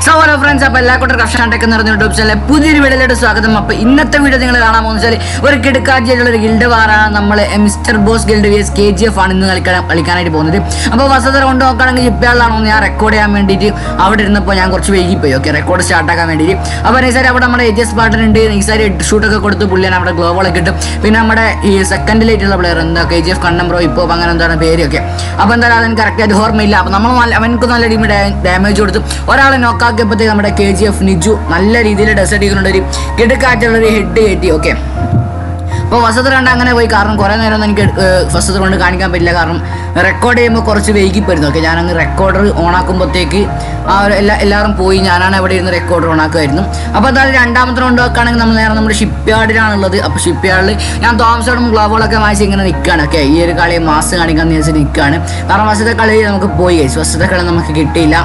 So hello friends അപ്പോൾ എല്ലാ കൂട്ടർ കർഷകൻ ടെക് എന്ന് പറഞ്ഞ യൂട്യൂബ് ചാനലിലെ പുതിയൊരു വീഡിയോയിലോട്ട് സ്വാഗതം അപ്പോൾ ഇന്നത്തെ വീഡിയോ നിങ്ങൾ കാണാൻ പോകുന്ന വെച്ചാൽ ഒരു കിടക്കാറ്റിയുള്ള ഒരു ഗിൽഡ് വാറാണ് നമ്മൾ mister boss guild V S K G F ആണ് ഇന്ന് കളിക്കാൻ കളിക്കാനായിട്ട് പോകുന്നത് അപ്പോൾ വസത കൊണ്ട് നോക്കുകയാണെങ്കിൽ ജിപ്പയാളാണോ ഞാൻ റെക്കോർഡ് ചെയ്യാൻ വേണ്ടിയിട്ട് അവിടെ ഇരുന്നപ്പോൾ ഞാൻ കുറച്ച് വൈകിപ്പോയി ഓക്കെ റെക്കോർഡ് സ്റ്റാർട്ട് ആക്കാൻ വേണ്ടിയിട്ട് അപ്പോൾ നൈസാരി അവിടെ നമ്മുടെ എജസ് പാട്ടൻ ഉണ്ട് നൈസാരി ഹെഡ് ഷൂട്ടൊക്കെ കൊടുത്ത് പുള്ളിയാണ് അവിടെ ഗ്ലോബളൊക്കെ കിട്ടും പിന്നെ നമ്മുടെ ഈ സെക്കൻഡിലായിട്ടുള്ള പ്ലെയർ എന്താ കെ ജി എഫ് കണ്ണംബ്രോ ഇപ്പോൾ അങ്ങനെ എന്താണ് പേരൊക്കെ അപ്പോൾ എന്തായാലും അതിന് കറക്റ്റായിട്ട് ഓർമ്മയില്ല അപ്പോൾ നമ്മൾ നല്ല അവനക്ക് നല്ല ടീം ഡാമേജ് കൊടുത്തു ഒരാളെ നോക്കാക്കിയപ്പോഴത്തേക്ക് നമ്മുടെ കെ ജി എഫ് നിജു നല്ല രീതിയിൽ ഡ്രസ് അടിക്കുന്നുണ്ട് ഒരു കിടക്കാറ്റുള്ള ഒരു ഹെഡ് കയറ്റി ഓക്കെ അപ്പോൾ വസത് കണ്ട് അങ്ങനെ പോയി കാരണം കുറേ നേരം ഒന്നും എനിക്ക് ഫസ്റ്റ് കൊണ്ട് കാണിക്കാൻ പറ്റില്ല കാരണം റെക്കോർഡ് ചെയ്യുമ്പോൾ കുറച്ച് വൈകിപ്പോയിരുന്നു ഓക്കെ ഞാനങ്ങ് റെക്കോർഡർ ഓണാക്കുമ്പോഴത്തേക്ക് ആ ഒരു എല്ലാ എല്ലാവരും പോയി ഞാനാണ് ഇവിടെ ഇരുന്ന് റെക്കോർഡർ ഓണാക്കുമായിരുന്നു അപ്പോൾ എന്തായാലും രണ്ടാമത്തെ റൗണ്ട് വെക്കുകയാണെങ്കിൽ നമ്മൾ നേരെ നമ്മുടെ ഷിപ്പ് യാർഡിലാണുള്ളത് അപ്പോൾ ഷിപ്പ് യാർഡിൽ ഞാൻ തോമസോടും ഗ്ലോബോളൊക്കെ വാങ്ങിച്ച് ഇങ്ങനെ നിൽക്കുകയാണ് ഓക്കെ ഈ ഒരു കളി മാസ് കാണിക്കാൻ വെച്ച് നിൽക്കുകയാണ് കാരണം ഫസ്റ്റത്തെ കളി നമുക്ക് പോയി ഫസ്റ്റത്തെ കളി നമുക്ക് കിട്ടിയില്ല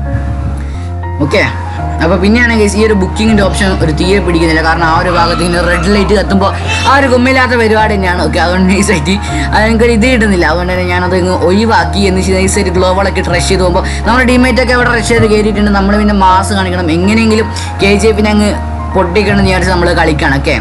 ഓക്കെ അപ്പോൾ പിന്നെയാണ് ഗൈസ് ഈ ഒരു ബുക്കിങ്ങിൻ്റെ ഓപ്ഷൻ ഒരു തീരെ പിടിക്കുന്നില്ല കാരണം ആ ഒരു ഭാഗത്ത് ഇങ്ങനെ റെഡ് ലൈറ്റ് കത്തുമ്പോൾ ആ ഒരു ഗുമ്മില്ലാത്ത പരിപാടി തന്നെയാണ് ഓക്കെ അതുകൊണ്ട് നൈസായിട്ട് അത് എനിക്കൊരു ഇത് കിട്ടുന്നില്ല അതുകൊണ്ട് തന്നെ ഞാനത് ഇങ്ങ് ഒഴിവാക്കി എന്ന് നൈസായിട്ട് ഗ്ലോബളൊക്കെ റഷ് ചെയ്ത് പോകുമ്പോൾ നമ്മുടെ ടീമേറ്റ് ഒക്കെ ഇവിടെ റഷ് ചെയ്ത് കയറിയിട്ടുണ്ട് നമ്മൾ പിന്നെ മാസ് കാണിക്കണം എങ്ങനെയെങ്കിലും കെ ജി എഫിനെ അങ്ങ് പൊട്ടിക്കണം എന്ന് വിചാരിച്ച് നമ്മൾ കളിക്കണം ഓക്കെ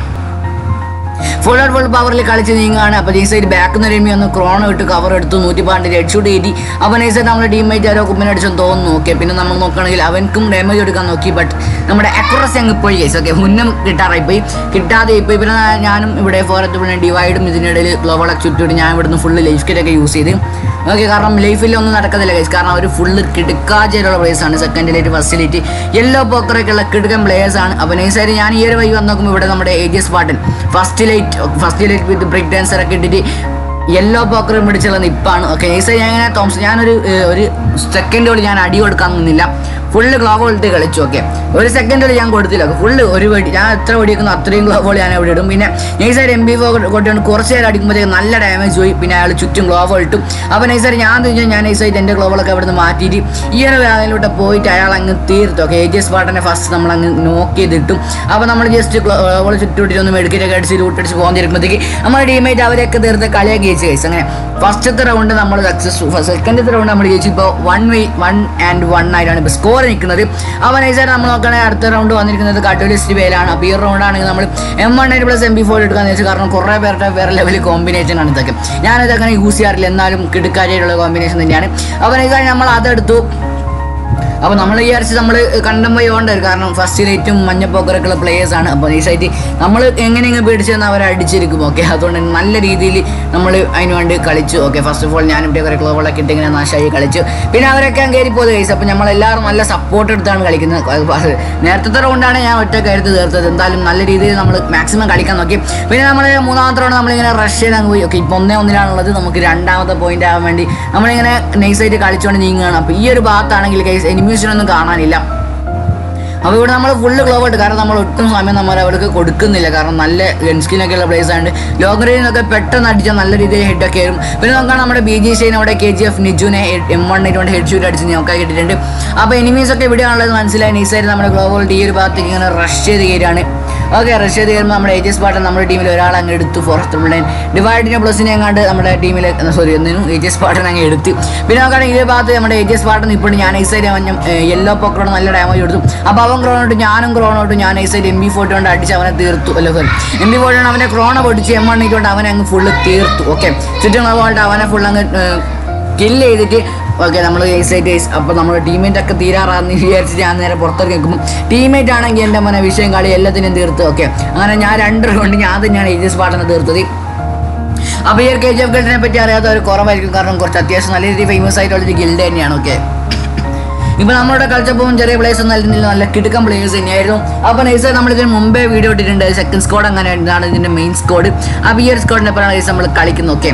ഫുൾ ആൻഡ് ഫുൾ പവറിൽ കളിച്ച് നീങ്ങാണ് അപ്പോൾ നൈസായിട്ട് ബാക്ക് നിന്ന് എരുമി ഒന്ന് ക്രോൺ ഇട്ട് കവർ എടുത്തു നൂറ്റി പന്ത്രണ്ട് ഹെഡ് ഷൂട്ട് കയറ്റി അപ്പോൾ നൈസായിട്ട് നമ്മുടെ ടീമേറ്റ് ആരോ കുമ്പിനടിച്ചെന്ന് തോന്നുന്നു ഓക്കെ പിന്നെ നമ്മൾ നോക്കുകയാണെങ്കിൽ അവൻക്കും ഡാമേജ് എടുക്കാൻ നോക്കി ബട്ട് നമ്മുടെ അക്യുറസി അങ്ങ് പോയി കേസ് ഓക്കെ മുന്നം കിട്ടാറായി പോയി കിട്ടാതെ പോയി പിന്നെ ഞാനും ഇവിടെ ഫോറത്ത് പിന്നെ ഡിവൈഡും ഇതിനിടയിൽ ഗ്ലോബളൊക്കെ ചുറ്റിട്ട് ഞാൻ ഇവിടുന്ന് ഫുള്ള് ലൈഫ് കിറ്റൊക്കെ യൂസ് ചെയ്ത് ഓക്കെ കാരണം ലൈഫിൽ ഒന്നും നടക്കത്തില്ല ഗൈസ് കാരണം അവർ ഫുള്ള് കിടുക്കാച്ചുള്ള പ്ലേയേഴ്സ് ആണ് സെക്കൻഡിലേറ്റ് ഫസ്റ്റിലേറ്റ് യെല്ലോ പോക്കറൊക്കെ ഉള്ള കിടുക്കൻ പ്ലേയേഴ്സ് ആണ് അപ്പോൾ നൈസായിട്ട് ഞാൻ ഈ ഒരു വഴി വന്ന് നോക്കുമ്പോൾ ഇവിടെ നമ്മുടെ ഏജിയസ് പാട്ടൻ first light first light with break dancer ഒക്കെ ഇട്ടിട്ട് യെല്ലോ പോക്കറും പിടിച്ചുള്ള നിപ്പാണ് ഓക്കെ നൈസായി ഞാൻ ഇങ്ങനെ തോമസ് ഞാനൊരു ഏഹ്, ഒരു സെക്കൻഡ് കൊണ്ട് ഞാൻ അടി കൊടുക്കാൻ നിന്നില്ല ഫുള്ള് ഗ്ലോബ് ഇട്ട് കളിച്ചു ഓക്കെ ഒരു സെക്കൻഡിൽ ഞാൻ കൊടുത്തില്ല ഫുള്ള് ഒരു വെടി ഞാൻ എത്ര വെടിക്കുന്നു അത്രയും ഗ്ലോബോൾ ഞാൻ അവിടെ ഇടും പിന്നെ നൈസായിട്ട് എം ബി ഫോ കൊണ്ടുകൊണ്ട് കുറച്ച് നേരം അടിക്കുമ്പോഴത്തേക്ക് നല്ല ഡാമേജ് പോയി പിന്നെ അയാൾ ചുറ്റും ഗ്ലോബ് ഇട്ടും അപ്പോൾ നൈസായിട്ട് ഞാൻ തിരിഞ്ഞു ഞാൻ നൈസായിട്ട് എൻ്റെ ഗ്ലോബിളൊക്കെ അവിടെ നിന്ന് മാറ്റിയിട്ട് ഈ ഒരു വേദനയിലൂടെ പോയിട്ട് അയാൾ അങ്ങ് തീർത്തു ഓക്കെ എ ജി എസ് പാട്ടനെ ഫസ്റ്റ് നമ്മൾ അങ്ങ് നോക്ക് ചെയ്തിട്ടും അപ്പോൾ നമ്മൾ ജസ്റ്റ് ഗ്ലോബിൾ ചുറ്റുവിട്ടിട്ട് ഒന്ന് മെഡിക്കറ്റൊക്കെ അടിച്ച് ലൂട്ടടിച്ച് പോകുന്നിരിക്കുമ്പോഴത്തേക്ക് നമ്മുടെ ടീമേറ്റ് അവരെയൊക്കെ തീർത്ത് കളിയൊക്കെ ജയിച്ച് കഴിച്ചു അങ്ങനെ ഫസ്റ്റത്തെ റൗണ്ട് നമ്മൾ സക്സസ് സെക്കൻഡത്തെ റൗണ്ട് നമ്മൾ ജയിച്ചു ഇപ്പോൾ one way one and one ആയിട്ടാണ് ഇപ്പോൾ സ്കോർ നിൽക്കുന്നത് അപ്പോൾ നൈസായിട്ട് നമ്മൾ നോക്കുകയാണെങ്കിൽ അടുത്ത റൗണ്ട് വന്നിരിക്കുന്നത് കട്ടുലിസ്റ്റ് വേലാണ് അപ്പോൾ ഈ റൗണ്ട് ആണെങ്കിൽ നമ്മൾ M one nine plus M B four എടുക്കാന്ന് വെച്ചാൽ കാരണം കുറേ പേരുടെ വേറെ ലെവൽ കോമ്പിനേഷൻ ആണ് ഇതൊക്കെ ഞാനിത് അങ്ങനെ യൂസ് ചെയ്യാറില്ല എന്നാലും കിടുക്കാരിയായിട്ടുള്ള കോമ്പിനേഷൻ തന്നെയാണ് അപ്പോൾ നൈസായിട്ട് നമ്മൾ അതെടുത്തു അപ്പോൾ നമ്മൾ വിചാരിച്ച് നമ്മൾ കണ്ടം പോയി പോകേണ്ടത് കാരണം ഫസ്റ്റ് ലൈറ്റും മഞ്ഞപ്പോക്കറൊക്കെ ഉള്ള പ്ലേയേഴ്സ് ആണ് അപ്പോൾ നൈസായിട്ട് നമ്മൾ എങ്ങനെയെങ്കിലും പേടിച്ചെന്ന് അവരെ അടിച്ചിരിക്കും ഓക്കെ അതുകൊണ്ട് തന്നെ നല്ല രീതിയിൽ നമ്മൾ അതിന് വേണ്ടി കളിച്ചു ഓക്കെ ഫസ്റ്റ് ഓഫ് ഓൾ ഞാൻ ഇവിടെ കുറേ ക്ലോബുകളൊക്കെ ഇട്ട് ഇങ്ങനെ നാശമായി കളിച്ചു പിന്നെ അവരൊക്കെ കയറി പോയത് കഴിച്ചു അപ്പോൾ നമ്മൾ എല്ലാവരും നല്ല സപ്പോർട്ട് എടുത്താണ് കളിക്കുന്നത് അത് നേരത്തെ റൗണ്ടാണ് ഞാൻ ഒറ്റ കരുത്ത് തീർത്തത് എന്തായാലും നല്ല രീതിയിൽ നമ്മൾ മാക്സിമം കളിക്കാൻ നോക്കി പിന്നെ നമ്മൾ മൂന്നാമത്തെ റൗണ്ട് നമ്മളിങ്ങനെ റഷ് ചെയ്ത് അങ്ങ് പോയി ഓക്കെ ഇപ്പോൾ ഒന്നേ ഒന്നിലാണുള്ളത് നമുക്ക് രണ്ടാമത്തെ പോയിന്റ് ആവാൻ വേണ്ടി നമ്മളിങ്ങനെ നൈസായിട്ട് കളിച്ചുകൊണ്ട് നീങ്ങുകയാണ് അപ്പോൾ ഈ ഒരു ഭാഗത്താണെങ്കിൽ കേസ് എനിമീസിനൊന്നും കാണാനില്ല അപ്പോൾ ഇവിടെ നമ്മൾ ഫുള്ള് ഗ്ലോവ് ഇട്ട് കാരണം നമ്മൾ ഒട്ടും സമയം നമ്മൾ അവർക്ക് കൊടുക്കുന്നില്ല കാരണം നല്ല ഗൺസ്കിനൊക്കെ ഉള്ള പ്ലേസ് ആണ് ലോങ് റേഞ്ചിനൊക്കെ പെട്ടെന്ന് അടിച്ചാൽ നല്ല രീതിയിൽ ഹെഡൊക്കെ വരും പിന്നെ നോക്കാം നമ്മുടെ ബി ജി സൈൻ അവിടെ കെ ജി എഫ് നിജുനെ എം വൺ കൊണ്ട് ഹെഡ് ഷൂട്ട് അടിച്ച് നോക്കാൻ കിട്ടിയിട്ടുണ്ട് അപ്പോൾ എനിമീസ് ഒക്കെ ഇവിടെയാണുള്ളത് മനസ്സിലായി നൈസായിട്ട് നമ്മുടെ ഗ്ലോബൽ ഈ ഒരു ഭാഗത്തേക്ക് ഇങ്ങനെ റഷ് ചെയ്ത് കയറിയാണ് ഓക്കെ റഷ് ചെയ്ത് കയറുമ്പോൾ നമ്മുടെ ഏജസ് പാട്ടൻ നമ്മുടെ ടീമിൽ ഒരാൾ അങ്ങ് എടുത്തു ഫോർത്ത് പ്ലെയിൻ ഡിവൈഡിനെ പ്ലസിനെ എങ്ങാണ്ട് നമ്മുടെ ടീമിൽ സോറി ഒന്നിനും ഏജസ് പാട്ടൻ അങ്ങ് എടുത്ത് പിന്നെ നോക്കുകയാണെങ്കിൽ ഈ ഭാഗത്ത് നമ്മുടെ ഏജസ് പാട്ടൻ ഇപ്പോൾ ഞാൻ ഐസൈഡ് മഞ്ഞം യെല്ലോ പോക്കറോട് നല്ല ഡാമേജ് കൊടുത്തു അപ്പോൾ അവൻ ക്രോണോട്ട് ഞാനും ക്രോണോട്ട് ഞാൻ ഐസൈഡ് എം ബി ഫോർട്ടി കൊണ്ട് അടിച്ച് അവനെ തീർത്തു അല്ല സോറി എം ബി ഫോർട്ടി കൊണ്ട് അവനെ ക്രോണ പൊടിച്ച് എം വണ്ണിക്ക് കൊണ്ട് അവനെ അങ്ങ് ഫുള്ള് തീർത്തു ഓക്കെ ചുറ്റും കൊണ്ട് അവനെ ഫുൾ അങ്ങ് കില്ല് ചെയ്തിട്ട് ഓക്കെ നമ്മൾ ഐസൈറ്റ് ഐസ് അപ്പോൾ നമ്മുടെ ടീമേറ്റ് ഒക്കെ തീരാറാന്ന് വിചാരിച്ചിട്ട് ഞാൻ നേരെ പുറത്തേക്ക് നിൽക്കുമ്പോൾ ടീമേറ്റ് ആണെങ്കിൽ എൻ്റെ മോനെ വിഷയം കളി എല്ലാത്തിനും തീർത്ത് ഓക്കെ അങ്ങനെ ഞാൻ രണ്ട് കൊണ്ട് ഞാൻ തന്നെയാണ് ഏജസ് പാട്ടിനെ തീർത്തത് അപ്പോൾ ഈ ഒരു കെ ജി എഫ് ഗിൽഡിനെ പറ്റി അറിയാത്തവർ കുറവായിരിക്കും കാരണം കുറച്ച് അത്യാവശ്യം നല്ല രീതിയിൽ ഫേമസ് ആയിട്ടുള്ളൊരു ഗിൽഡ് തന്നെയാണ് ഓക്കെ ഇപ്പൊ നമ്മളുടെ കളിച്ചപ്പോൾ ചെറിയ പ്ലേയേഴ്സ് ഒന്നും അല്ലെന്നില്ല നല്ല കിടുക്കൻ പ്ലേയേഴ്സ് തന്നെയായിരുന്നു അപ്പോൾ നൈസ് നമ്മൾ ഇതിന് മുമ്പേ വീഡിയോ ഇട്ടിട്ടുണ്ട് സെക്കൻഡ് സ്കോഡ് അങ്ങനെ ഇതാണ് ഇതിന്റെ മെയിൻ സ്കോഡ് അപ്പോൾ ഈ ഒരു സ്കോഡിനെ പറ്റിയാണ് നമ്മൾ കളിക്കുന്നത് ഓക്കെ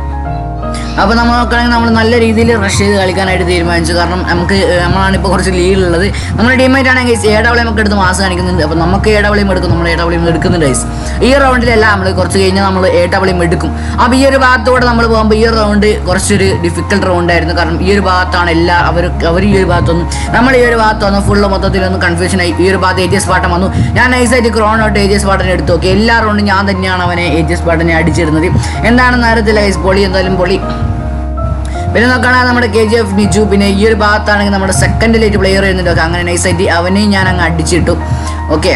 അപ്പോൾ നമ്മൾ നോക്കുകയാണെങ്കിൽ നമ്മൾ നല്ല രീതിയിൽ റഷ് ചെയ്ത് കളിക്കാനായിട്ട് തീരുമാനിച്ചു കാരണം നമുക്ക് ഏഹ്, നമ്മളാണ് ഇപ്പോൾ കുറച്ച് ലീഡുള്ളത് നമ്മുടെ ടീമേറ്റ് ആണെങ്കിൽ എ ഡബ്ല്യൂ ഒക്കെ എടുത്ത് മാസം കാണിക്കുന്നുണ്ട് അപ്പോൾ നമുക്ക് എ ഡബ്ല്യൂ എടുക്കും നമ്മൾ എ ഡബ്ല്യൂ എടുക്കുന്നുണ്ട് guys. ഈ റൗണ്ടിലല്ല നമ്മൾ കുറച്ച് കഴിഞ്ഞാൽ നമ്മൾ എ ഡബ്ല്യൂ എടുക്കും അപ്പോൾ ഈ ഒരു ഭാഗത്തൂടെ നമ്മൾ പോകുമ്പോൾ ഈ ഒരു റൗണ്ട് കുറച്ചൊരു ഡിഫിക്കൽട്ട് റൗണ്ട് ആയിരുന്നു കാരണം ഈ ഒരു ഭാഗത്താണ് എല്ലാ അവർ അവർ ഈ ഒരു ഭാഗത്തൊന്നും നമ്മൾ ഈ ഒരു ഭാഗത്ത് വന്നു ഫുള്ള് മൊത്തത്തിലൊന്നും കൺഫ്യൂഷൻ ആയി ഈ ഒരു ഭാഗത്ത് ഏജിയസ് പാട്ടം വന്നു ഞാൻ നൈസായിട്ട് ക്രോണോട്ട് ഏജിയസ് പാട്ടനെ എടുത്തു നോക്കി എല്ലാ റൗണ്ടും ഞാൻ തന്നെയാണ് അവനെ ഏജിയസ് പാട്ടനെ അടിച്ചിരുന്നത് എന്താണെന്ന് അറിയത്തില്ല guys. പൊളി എന്തായാലും പൊളി പിന്നെ നോക്കുകയാണെങ്കിൽ നമ്മുടെ കെ ജി എഫ് നിജു പിന്നെ ഈ ഒരു ഭാഗത്താണെങ്കിൽ നമ്മുടെ സെക്കൻഡ് ലൈറ്റ് പ്ലെയർ വരുന്നുണ്ട് അങ്ങനെ നൈസായിട്ട് അവനെയും ഞാൻ അങ്ങ് അടിച്ചിട്ടു ഓക്കെ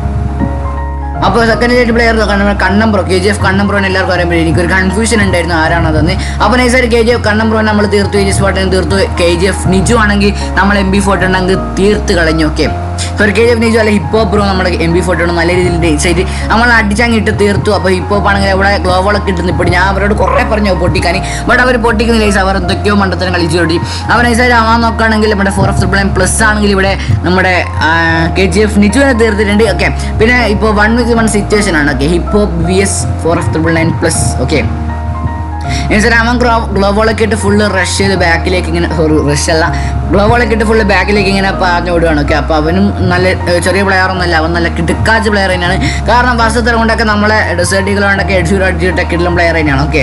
അപ്പോൾ സെക്കൻഡ് ലൈറ്റ് പ്ലെയർ കണ്ണംപ്രോ കെ ജി എഫ് കണ്ണംപ്രോനെ എല്ലാവർക്കും അറിയാൻ പറ്റും എനിക്കൊരു കൺഫ്യൂഷൻ ഉണ്ടായിരുന്നു ആരാണതെന്ന് അപ്പോൾ നൈസായിട്ട് കെ ജി എഫ് കണ്ണംപ്രോ നമ്മൾ തീർത്തു കെ ജി എഫ് സ്പോട്ടിന് തീർത്തു കെ ജി എഫ് നിജു ആണെങ്കിൽ നമ്മൾ എം ബി ഫോട്ടോ ഉണ്ടെങ്കിൽ തീർത്ത് കളഞ്ഞു okay sorry K G F Niju അല്ല ഹിപ്പ് ഹോപ്പ് ബ്രോ നമ്മുടെ എം ബി ഫോട്ടോ നല്ല രീതിയിൽ നൈസായിട്ട് നമ്മൾ അടിച്ചങ്ങ് ഇട്ട് തീർത്തു അപ്പോൾ ഹിപ്പ് ഹോപ്പ് ആണെങ്കിൽ ഇവിടെ ഗ്ലോവളൊക്കെ ഇട്ട് നിൽപ്പിട്ട് ഞാൻ അവരോട് കുറേ പറഞ്ഞു പൊട്ടിക്കാൻ ബട്ട് അവർ പൊട്ടിക്കുന്നില്ല ഗൈസ് അവർ എന്തൊക്കെയോ മണ്ടത്തരം കളിച്ചു കൊണ്ടി അവർ നൈസായിട്ട് ആവാൻ നോക്കുകയാണെങ്കിൽ നമ്മുടെ ഫോർ ഓഫ് ട്രിപ്പിൾ പ്ലസ് ആണെങ്കിൽ ഇവിടെ നമ്മുടെ കെ ജി എഫ് നിജുവിനെ തീർത്തിട്ടുണ്ട് ഓക്കെ പിന്നെ ഇപ്പോൾ വൺ വിത്ത് വൺ സിറ്റുവേഷൻ ആണ് okay hip hop V S four of triple nine plus okay എന്നുവെച്ചാൽ അവൻ ഗ്ലോ ഗ്ലോബോളൊക്കെ ഇട്ട് ഫുള്ള് റഷ് ചെയ്ത് ബാക്കിലേക്ക് ഇങ്ങനെ സോറി റഷ് അല്ല ഗ്ലോബോളൊക്കെ ഇട്ട് ഫുള്ള് ബാക്കിലേക്ക് ഇങ്ങനെ പറഞ്ഞു വിടുകയാണ് ഓക്കെ അപ്പോൾ അവനും നല്ല ഏർ, ചെറിയ പ്ലെയർ ഒന്നുമല്ല അവൻ നല്ല കിടുക്കാച്ച പ്ലെയർ തന്നെയാണ് കാരണം വർഷത്തിൽ കൊണ്ടൊക്കെ നമ്മളെ ഡെസേർട്ടുകൾ കൊണ്ടൊക്കെ അടിച്ചു അടിച്ചിട്ട് കിടലും പ്ലെയർ തന്നെയാണ് ഓക്കെ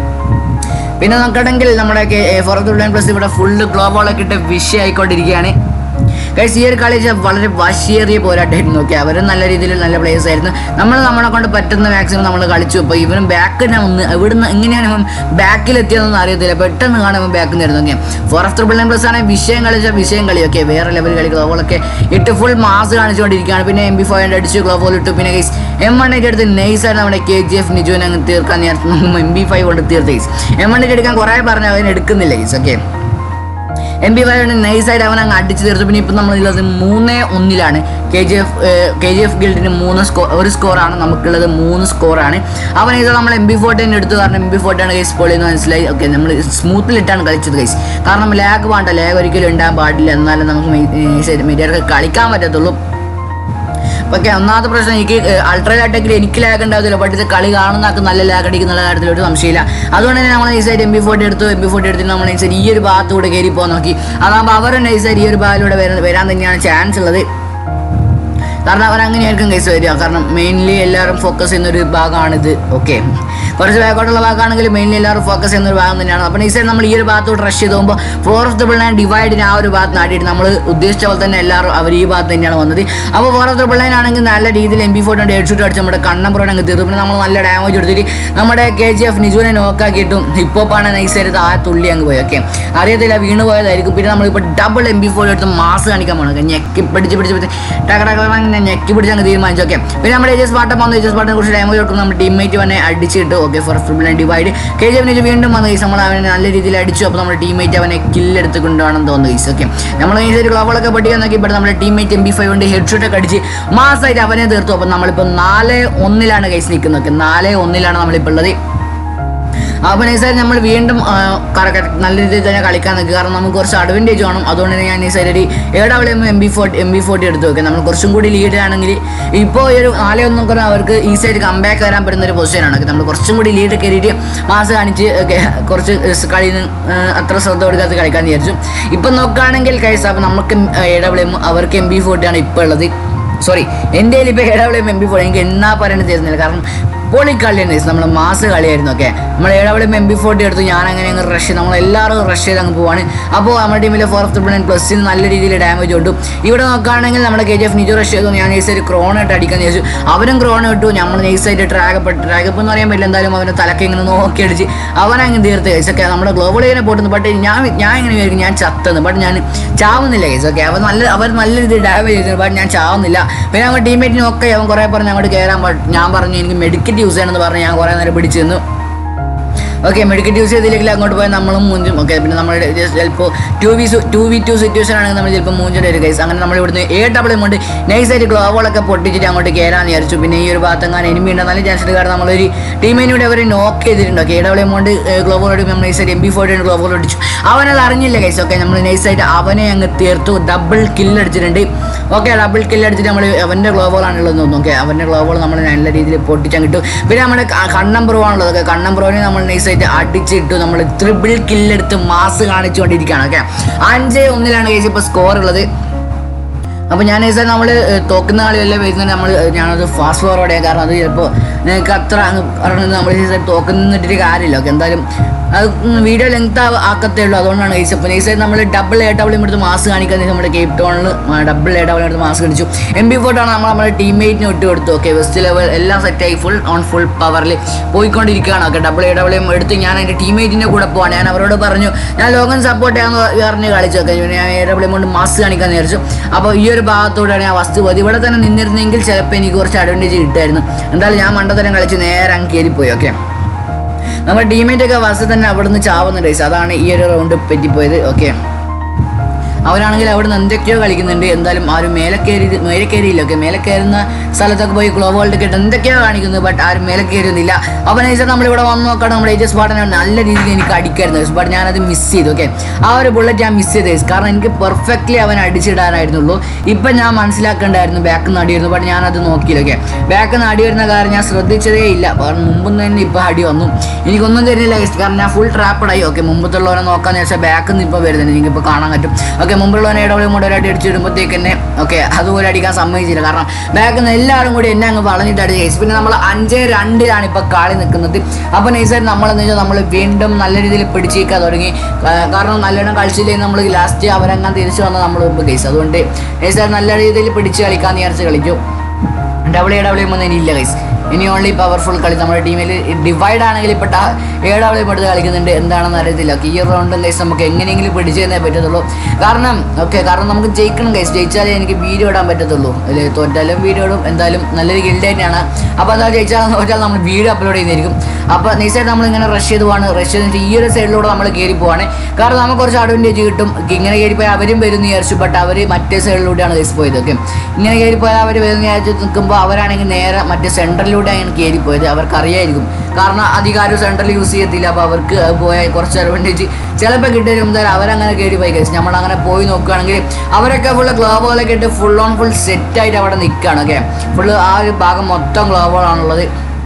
പിന്നെ നോക്കണമെങ്കിൽ നമ്മുടെ ഫോർത്ത് ലൈൻ പ്ലസ് ഇവിടെ ഫുള്ള് ഗ്ലോബോളൊക്കെ ഇട്ട് വിഷയമായിക്കൊണ്ടിരിക്കുകയാണ് ഗൈസ് ഈ ഒരു കളി വെച്ചാൽ വളരെ വാശിയേറിയ പോരാട്ടമായിരുന്നു ഓക്കെ അവരും നല്ല രീതിയിൽ നല്ല പ്ലേയേഴ്സ് ആയിരുന്നു നമ്മൾ നമ്മളെ കൊണ്ട് പറ്റുന്ന മാക്സിമം നമ്മൾ കളിച്ചു അപ്പോൾ ഇവനും ബാക്കിൽ വന്ന് ഇവിടുന്ന് എങ്ങനെയാണ് ഇവൻ ബാക്കിൽ എത്തിയതെന്ന് അറിയത്തില്ല പെട്ടെന്ന് കാണുമ്പോൾ ബാക്കിൽ നിന്ന് okay forest triple nine plus ആണെങ്കിൽ വിഷയം കളിച്ച വിഷയം കളി ഓക്കെ വേറെ ലെവൽ കളി ഗ്ലോബോളൊക്കെ ഇട്ട് ഫുൾ മാസ് കാണിച്ചുകൊണ്ടിരിക്കുകയാണ് പിന്നെ എം ബി ഫൈവ് അടിച്ച് ഗ്ലോബോൾ ഇട്ടു പിന്നെ ഗൈസ് എം വണ്ണിൻ്റെ അടുത്ത് നൈസായിട്ട് നമ്മുടെ കെ ജി എഫ് നിജുവിനെ അങ്ങ് തീർക്കാൻ നേരത്തെ എം ബി ഫൈവ് കൊണ്ട് തീർത്ത് ഗൈസ് എം വണ്ണിൻ്റെ എടുക്കാൻ കുറേ പറഞ്ഞു അവൻ എടുക്കുന്നില്ല guys okay M B five നൈസായിട്ട് അവൻ അങ്ങ് അടിച്ച് തീർത്തു പിന്നെ ഇപ്പം നമ്മളുള്ളത് മൂന്ന് ഒന്നിലാണ് K G F K G F ഗിൽഡിന് മൂന്ന് സ്കോർ ഒരു സ്കോറാണ് നമുക്കുള്ളത് മൂന്ന് സ്കോറാണ് അവൻ ഇത് നമ്മൾ എം ബി ഫോർട്ടീൻ എടുത്തു കാരണം എം ബി ഫോർട്ടാണ് ഗൈസ് പൊളി എന്ന് മനസ്സിലായി ഓക്കെ നമ്മൾ സ്മൂത്തിലിട്ടാണ് കളിച്ചത് ഗൈസ് കാരണം ലാഗ് വേണ്ട ലാഗ് ഒരിക്കലും ഉണ്ടാകാൻ പാടില്ല എന്നാലും നമുക്ക് മെറ്റീരിയൽ കളിക്കാൻ പറ്റത്തുള്ളൂ പക്ഷേ ഒന്നാമത്തെ പ്രശ്നം എനിക്ക് അൾട്രാ ടെക്കിൽ എനിക്ക് ലാഗ് ഉണ്ടാകത്തില്ല ബട്ട് ഇത് കളി കാണുന്ന ആൾക്ക് നല്ല ലാഗ് അടിക്കുന്ന കാര്യത്തിൽ ഒരു സംശയമില്ല അതുകൊണ്ട് തന്നെ നമ്മൾ നൈസായിട്ട് എം ബി ഫോർട്ടി എടുത്തു എം ബി ഫോർട്ടി എടുത്തിട്ട് നമ്മൾ നൈസായിട്ട് ഈ ഒരു ഭാഗത്തൂടെ കയറി പോകാൻ നോക്കി അതാകുമ്പോൾ അവർ നൈസായിട്ട് ഈ ഒരു ഭാഗത്തിലൂടെ വരാൻ വരാൻ തന്നെയാണ് ചാൻസ് ഉള്ളത് കാരണം അവർ അങ്ങനെയായിരിക്കും കേസ് വരിക കാരണം മെയിൻലി എല്ലാവരും ഫോക്കസ് ചെയ്യുന്ന ഒരു ഭാഗമാണിത് ഓക്കെ കുറച്ച് ബാക്കോട്ടുള്ള ഭാഗമാണെങ്കിൽ മെയിൻലി എല്ലാവരും ഫോക്കസ് ചെയ്യുന്ന ഒരു ഭാഗം തന്നെയാണ് അപ്പോൾ ഈ സൈഡ് നമ്മൾ ഈ ഒരു ഭാഗത്തോട്ട് റഷ് ചെയ്ത് പോകുമ്പോൾ ഫോർ ഓഫ് ദ പിള്ളേൻ ഡിവൈഡിന് ആ ഒരു ഭാഗത്ത് നാട്ടിയിട്ട് നമ്മൾ ഉദ്ദേശിച്ച പോലെ തന്നെ എല്ലാവരും അവർ ഈ ഭാഗത്ത് തന്നെയാണ് വന്നത് അപ്പോൾ ഫോർ ഓഫ് ദ പിള്ളേൻ ആണെങ്കിൽ നല്ല രീതിയിൽ M B forty head shoot അടിച്ച് നമ്മുടെ കണ്ണമ്പുറം അങ്ങ് തീർന്നു പിന്നെ നമ്മൾ നല്ല ഡാമേജ് എടുത്തിട്ട് നമ്മുടെ കെ ജി എഫ് നിജുവിനെ നോക്കാക്കിയിട്ടും ഹിപ്പോപ്പാണ് നൈസായിട്ട് ആ തുള്ളി അങ്ങ് പോയി ഓക്കെ അറിയത്തില്ല വീണ് പോയതായിരിക്കും പിന്നെ നമ്മളിപ്പോൾ ഡബിൾ എം ബി ഫോർട്ടി എടുത്ത് മാസ് കാണിക്കാൻ പോകണം ഞെക്കി പിടിച്ച് പിടിച്ച് പിടിച്ച് ടക ടക ടക ഇങ്ങനെ ഞെക്കി പിടിച്ച് അങ്ങ് തീരുമാനിച്ചു ഓക്കെ പിന്നെ നമ്മുടെ എജസ് പാട്ടം വന്നു എജസ് പാട്ടിനെ കുറിച്ച് ഡാമേജ് കൊടുക്കും നമ്മുടെ ടീംമേറ്റ് തന്നെ അടിച്ചിട്ട് okay four full divide K G എഫിന് വീണ്ടും വന്ന് ഗൈസ് നമ്മൾ അവനെ നല്ല രീതിയിൽ അടിച്ചു അപ്പോൾ നമ്മുടെ ടീംമേറ്റ് അവനെ കില്ലെടുത്ത് കൊണ്ടുപോകണമെന്ന് തോന്നുന്നു ഗൈസ് ഓക്കെ നമ്മൾ ഈ ഒരു ഗ്ലോബളൊക്കെ പഠിക്കാൻ നോക്കി ഇവിടെ നമ്മുടെ ടീംമേറ്റ് എം ബി ഫൈവ് കൊണ്ട് ഹെഡ് ഷോട്ടൊക്കെ അടിച്ച് മാസമായിട്ട് അവനെ തീർത്തു അപ്പോൾ നമ്മളിപ്പോൾ നാല് ഒന്നിലാണ് ഗൈസ് നിൽക്കുന്നത് ഓക്കെ നാല് ഒന്നിലാണ് നമ്മളിപ്പോൾ ഉള്ളത് അപ്പോൾ നൈസായി നമ്മൾ വീണ്ടും ആ, കറക്റ്റ് നല്ല രീതിയിൽ തന്നെ കളിക്കാൻ നിൽക്കുക കാരണം നമുക്ക് കുറച്ച് അഡ്വാൻറ്റേജ് വേണം അതുകൊണ്ട് തന്നെ ഞാൻ നൈസായിട്ട് ഒരു ഏഴാവളെ M B forty M B forty എടുത്ത് വെക്കാം നമ്മൾ കുറച്ചും കൂടി ലീഡ് ആണെങ്കിൽ ഇപ്പോൾ ഈ ഒരു നാളെ ഒന്നും കൂടെ അവർക്ക് ഈസി ആയിട്ട് കമ്പാക്ക് വരാൻ പറ്റുന്ന ഒരു പൊസിഷനാണ് നമ്മൾ കുറച്ചും കൂടി ലീഡ് കയറിയിട്ട് മാസ് കാണിച്ച് ഒക്കെ കുറച്ച് കളി അത്ര ശ്രദ്ധ കൊടുക്കാത്ത കളിക്കാൻ വിചാരിച്ചു ഇപ്പം നോക്കുകയാണെങ്കിൽ കൈസ് അപ്പോൾ നമുക്ക് എ ഡബ്ല്യു എം അവർക്ക് എം ബി ഫോർട്ടിയാണ് ഇപ്പോൾ ഉള്ളത് സോറി എൻ്റെ കയ്യിൽ ഇപ്പോൾ A W M M B forty എനിക്ക് എന്നാ പറയണത് തരുന്നില്ല കാരണം പൊളി കളിയാണ് നമ്മൾ മാസ് കളിയായിരുന്നു ഒക്കെ നമ്മൾ ഏഴാവളും എം ബി ഫോർട്ടി എടുത്തു ഞാൻ അങ്ങനെ അങ്ങ് റഷ് നമ്മൾ എല്ലാവരും റഷ് ചെയ്ത് അങ്ങ് പോവാണ് അപ്പോൾ നമ്മുടെ ടീമിലെ ഫോർ ഓഫ് ത്രിപ്പിൾ നയൻ പ്ലസിന് നല്ല രീതിയിൽ ഡാമേജ് കൊണ്ടു ഇവിടെ നോക്കുകയാണെങ്കിൽ നമ്മുടെ K G F Nijo rush ചെയ്തു ഞാൻ നൈസായിട്ട് ക്രോൺ ഇട്ട് അടിക്കാൻ ചോദിച്ചു അവനും ക്രോൺ ഇട്ടു നമ്മൾ നൈസായിട്ട് ട്രാഗപ്പ് ട്രാഗപ്പ് എന്ന് പറയാൻ പറ്റില്ല എന്തായാലും അവൻ്റെ തലക്ക് ഇങ്ങനെ നോക്കി അടിച്ച് അവനങ്ങ് തീർത്ത് കേസ് ഒക്കെ നമ്മുടെ ഗ്ലോബൽ ഇങ്ങനെ പോട്ടുന്നു ബട്ട് ഞാൻ ഞാൻ ഇങ്ങനെ വിചാരിക്കും ഞാൻ ചത്തെന്ന് ബട്ട് ഞാൻ ചാവുന്നില്ല കേസ് ഓക്കെ അവൻ നല്ല അവർ നല്ല രീതിയിൽ ഡാമേജ് ചെയ്തു ബട്ട് ഞാൻ ചാവുന്നില്ല പിന്നെ ഞങ്ങൾ ടീമേറ്റിനൊക്കെ അവൻ കുറേ പറഞ്ഞ് അങ്ങോട്ട് കയറാൻ പ- ഞാൻ പറഞ്ഞു എനിക്ക് മെഡിക്കറ്റ് യൂസ് ചെയ്യണമെന്ന് പറഞ്ഞ് ഞാൻ കുറേ നേരം പിടിച്ചു നിന്നു ഓക്കെ മെഡിക്കറ്റ് യൂസ് ചെയ്തില്ലെങ്കിൽ അങ്ങോട്ട് പോയാൽ നമ്മളും മൂഞ്ചും ഓക്കെ പിന്നെ നമ്മൾ ചിലപ്പോൾ two V two V two situation ആണെങ്കിൽ നമ്മൾ ചിലപ്പോൾ മൂഞ്ചിൻ്റെ ഒരു കേസ് അങ്ങനെ നമ്മൾ ഇവിടുന്ന് ഏ ഡബിൾ കൊണ്ട് നൈസായിട്ട് ഗ്ലോബോളൊക്കെ പൊട്ടിച്ചിട്ട് അങ്ങോട്ട് കയറാന്ന് വിചാരിച്ചു പിന്നെ ഈ ഒരു ഭാഗത്തെങ്ങാൻ എനിമി ഉണ്ട് നല്ല ചാൻസ് കാരണം നമ്മളൊരു ടീമിനൂടെ അവർ നോക്ക് ചെയ്തിട്ടുണ്ട് ഓക്കെ എ ഡബിൾ കൊണ്ട് ഗ്ലോബോൾ അടിക്കും നമ്മൾ നൈസായിട്ട് എം ബി ഫോർട്ടി ഗ്ലോബോൾ അടിച്ചു അവനത് അറിഞ്ഞില്ല കേസ് ഓക്കെ നമ്മൾ നൈസായിട്ട് അവനെ അങ്ങ് തീർത്തു ഡബിൾ കില്ല് അടിച്ചിട്ടുണ്ട് ഓക്കെ ഡബിൾ കില്ല് അടിച്ചിട്ട് നമ്മൾ അവൻ്റെ ഗ്ലോബോളാണുള്ളത് തോന്നുന്നു ഓക്കെ അവൻ്റെ ഗ്ലോബോൾ നമ്മൾ നല്ല രീതിയിൽ പൊട്ടിച്ചാൽ കിട്ടും പിന്നെ നമ്മുടെ കണ്ണം പ്രൂവാണുള്ളത് ഓക്കെ കണ്ണം പ്രൂവിനെ നമ്മൾ നൈസായിട്ട് അടിച്ചിട്ടു നമ്മൾ ത്രിബിൾ കില്ലെടുത്ത് മാസ് കാണിച്ചുകൊണ്ടിരിക്കുകയാണ് ഓക്കെ അഞ്ച് ഒന്നിലാണ് കേസ് ഇപ്പോൾ സ്കോർ ഉള്ളത് അപ്പോൾ ഞാൻ നൈസായിട്ട് നമ്മൾ തോക്കുന്ന കളിയല്ല വരുന്നത് നമ്മൾ ഞാനത് ഫാസ്റ്റ് ഫോർവേഡ് ചെയ്യാം കാരണം അത് ചിലപ്പോൾ നിങ്ങൾക്ക് അത്ര അങ്ങ് പറഞ്ഞത് നമ്മൾ തോക്കുന്നിട്ടൊരു കാര്യമില്ല ഓക്കെ എന്തായാലും അത് വീഡിയോ ലെങ്ത് ആക്കത്തേ ഉള്ളൂ അതുകൊണ്ടാണ് ഗൈസ് അപ്പോൾ നൈസായിട്ട് നമ്മൾ ഡബിൾ എ ഡബ്ല്യൂ എടുത്ത് മാസ് കാണിക്കാൻ നമ്മുടെ കേപ്പ് ടൗണിൽ ഡബിൾ എ ഡബ്ല്യൂ എടുത്ത് മാസ് കാണിച്ചു എം ബി ഫോർട്ടാണ് നമ്മൾ നമ്മുടെ ടീംമേറ്റിന് ഇട്ട് കൊടുത്തു ഓക്കെ വെസ്റ്റ് ലെവൽ എല്ലാം സെറ്റായി ഫുൾ ഓൺ ഫുൾ പവറിൽ പോയിക്കൊണ്ടിരിക്കുകയാണ് ഓക്കെ ഡബിൾ എ ഡബ്ല്യൂ എടുത്ത് ഞാൻ എൻ്റെ ടീംമേറ്റിൻ്റെ കൂടെ പോവാണ് ഞാൻ അവരോട് പറഞ്ഞു ഞാൻ ലോകം സപ്പോർട്ട് ചെയ്യാമെന്ന് പറഞ്ഞ് കളിച്ചു ഓക്കെ ഞാൻ എ ഡബ്ല്യൂ കൊണ്ട് മാസ് കാണിക്കാൻ വിചാരിച്ചു അപ്പോൾ ഈ ഒരു ഭാഗത്തോടെയാണ് ഞാൻ വസ്തു പോയത് ഇവിടെ തന്നെ നിന്നിരുന്നെങ്കിൽ ചിലപ്പോൾ എനിക്ക് കുറച്ച് അഡ്വാൻറ്റേജ് കിട്ടുമായിരുന്നു എന്തായാലും ഞാൻ മണ്ടത്തരം കളിച്ച് നേരെ അങ്ങ് കയറിപ്പോയി ഓക്കെ നമ്മുടെ ടീമേറ്റ് ഒക്കെ വസ്തു തന്നെ അവിടുന്ന് ചാവുന്നുണ്ട് guys. അതാണ് ഈ ഒരു റൗണ്ട് പറ്റിപ്പോയത് ഓക്കെ അവരാണെങ്കിൽ അവിടെ നിന്ന് എന്തൊക്കെയോ കളിക്കുന്നുണ്ട് എന്തായാലും ആരും മേലെ കയറി മേലെ കയറിയില്ല ഓക്കെ മേലെ കയറുന്ന സ്ഥലത്തൊക്കെ പോയി ഗ്ലോ വേൾഡ് കിട്ടും എന്തൊക്കെയോ കാണിക്കുന്നു ബട്ട് ആരും മേലെ കയറുന്നില്ല അപ്പോൾ നൈസർ നമ്മളിവിടെ വന്ന് നോക്കണം നമ്മുടെ ഏജസ് പാട്ടിനെ നല്ല രീതിയിൽ എനിക്ക് അടിക്കായിരുന്നു ബട്ട് ഞാനത് മിസ് ചെയ്തു ഓക്കെ ആ ഒരു ബുള്ളറ്റ് ഞാൻ മിസ് ചെയ്തു guys. കാരണം എനിക്ക് പെർഫെക്റ്റ്ലി അവൻ അടിച്ചിടാനായിരുന്നുള്ളൂ ഇപ്പം ഞാൻ മനസ്സിലാക്കേണ്ടായിരുന്നു ബാക്ക് നിന്ന് അടിയായിരുന്നു ബട്ട് ഞാനത് നോക്കിയില്ല ഓക്കെ ബാക്ക് നിന്ന് അടി വരുന്ന കാര്യം ഞാൻ ശ്രദ്ധിച്ചതേ ഇല്ല കാരണം മുമ്പ് തന്നെ ഇപ്പം അടി വന്നു എനിക്കൊന്നും തരുന്നില്ല guys. കാരണം ഞാൻ ഫുൾ ട്രാപ്പഡായി ഓക്കെ മുമ്പത്തുള്ളവരെ നോക്കാന്ന് വെച്ചാൽ ബാക്കിൽ നിന്ന് ഇപ്പോൾ വരുന്നുണ്ട് എനിക്കിപ്പോൾ കാണാൻ പറ്റും ഓക്കെ മുമ്പുള്ളവനെ ഇടവളി കൂടെ ഒരാട്ടി അടിച്ച് വരുമ്പോഴത്തേക്ക് തന്നെ ഓക്കെ അതുപോലെ അടിക്കാൻ സമ്മതിച്ചില്ല കാരണം ബാക്കിൽ നിന്ന് എല്ലാവരും കൂടി എന്നെ അങ്ങ് വളഞ്ഞിട്ട് അടിച്ച് കഴിച്ചു പിന്നെ നമ്മൾ അഞ്ച് രണ്ടിലാണ് ഇപ്പോൾ കളി നിൽക്കുന്നത് അപ്പോൾ നൈസായിട്ട് നമ്മളെന്ന് വെച്ചാൽ നമ്മൾ വീണ്ടും നല്ല രീതിയിൽ പിടിച്ചേക്കാൻ തുടങ്ങി ആ, കാരണം നല്ലോണം കളിച്ചില്ലെങ്കിൽ നമ്മൾ ലാസ്റ്റ് അവരങ്ങനെ തിരിച്ചു വന്ന് നമ്മൾ ഇപ്പോൾ കേസ് അതുകൊണ്ട് നൈസായിട്ട് നല്ല രീതിയിൽ പിടിച്ച് കളിക്കാമെന്ന് വിചാരിച്ച് കളിക്കും ഡബിൾ എ ഡബ്ല്യു ഒന്നും ഇനിയില്ല ഗൈസ് ഇനി ഓൺലി പവർഫുൾ കളി നമ്മുടെ ടീമിൽ ഡിവൈഡ് ആണെങ്കിൽ ഇപ്പോൾ എ ഡബ്ല്യു എടുത്ത് കളിക്കുന്നുണ്ട് എന്താണെന്ന് അറിയത്തില്ല ഈ റൗണ്ട് ഗൈസ് നമുക്ക് എങ്ങനെയെങ്കിലും പിടിച്ചു തന്നേ പറ്റത്തുള്ളൂ കാരണം ഓക്കെ കാരണം നമുക്ക് ജയിക്കണം ഗൈസ് ജയിച്ചാലേ എനിക്ക് വീഡിയോ ഇടാൻ പറ്റത്തുള്ളൂ അല്ലെ തോറ്റാലും വീഡിയോ ഇടും എന്തായാലും നല്ലൊരു ഗിൽഡ് തന്നെയാണ് അപ്പോൾ എന്താ ജയിച്ചാൽ തോറ്റാൽ നമ്മൾ വീഡിയോ അപ്ലോഡ് ചെയ്യുന്നതായിരിക്കും അപ്പോൾ നൈസായിട്ട് നമ്മൾ ഇങ്ങനെ റഷ് ചെയ്ത് പോവാണ് റഷ് ചെയ്തിട്ട് ഈ ഒരു സൈഡിലൂടെ നമ്മൾ കയറി പോവാണ് കാരണം നമുക്ക് കുറച്ച് അഡ്വാൻറ്റേജ് കിട്ടും ഇങ്ങനെ കയറി പോയാൽ അവരും വരും എന്ന് വിചാരിച്ചു ബട്ട് അവർ മറ്റേ സൈഡിലൂടെയാണ് ഗൈസ് പോയത് ഓക്കെ ഇങ്ങനെ കയറി പോയാൽ അവർ വരുന്ന വിചാരിച്ച് നിൽക്കുമ്പോൾ അവരാണെങ്കിൽ നേരെ മറ്റേ സെൻറ്ററിലൂടെയാണ് കയറി പോയത് അവർക്ക് അറിയായിരിക്കും കാരണം അധികാരം സെൻട്രൽ യൂസ് ചെയ്യത്തില്ല അപ്പോൾ അവർക്ക് അത് പോയാൽ കുറച്ച് അഡ്വാൻറ്റേജ് ചിലപ്പോൾ കിട്ടിയാലും എന്തായാലും അവരങ്ങനെ കയറി പോയി കഴിച്ചു നമ്മളങ്ങനെ പോയി നോക്കുകയാണെങ്കിൽ അവരൊക്കെ ഫുള്ള് ഗ്ലോബോളൊക്കെ ഇട്ട് ഫുൾ ഓൺ ഫുൾ സെറ്റായിട്ട് അവിടെ നിൽക്കുകയാണ് ഓക്കെ ഫുള്ള് ആ ഒരു ഭാഗം മൊത്തം ഗ്ലോബോളാണുള്ളത്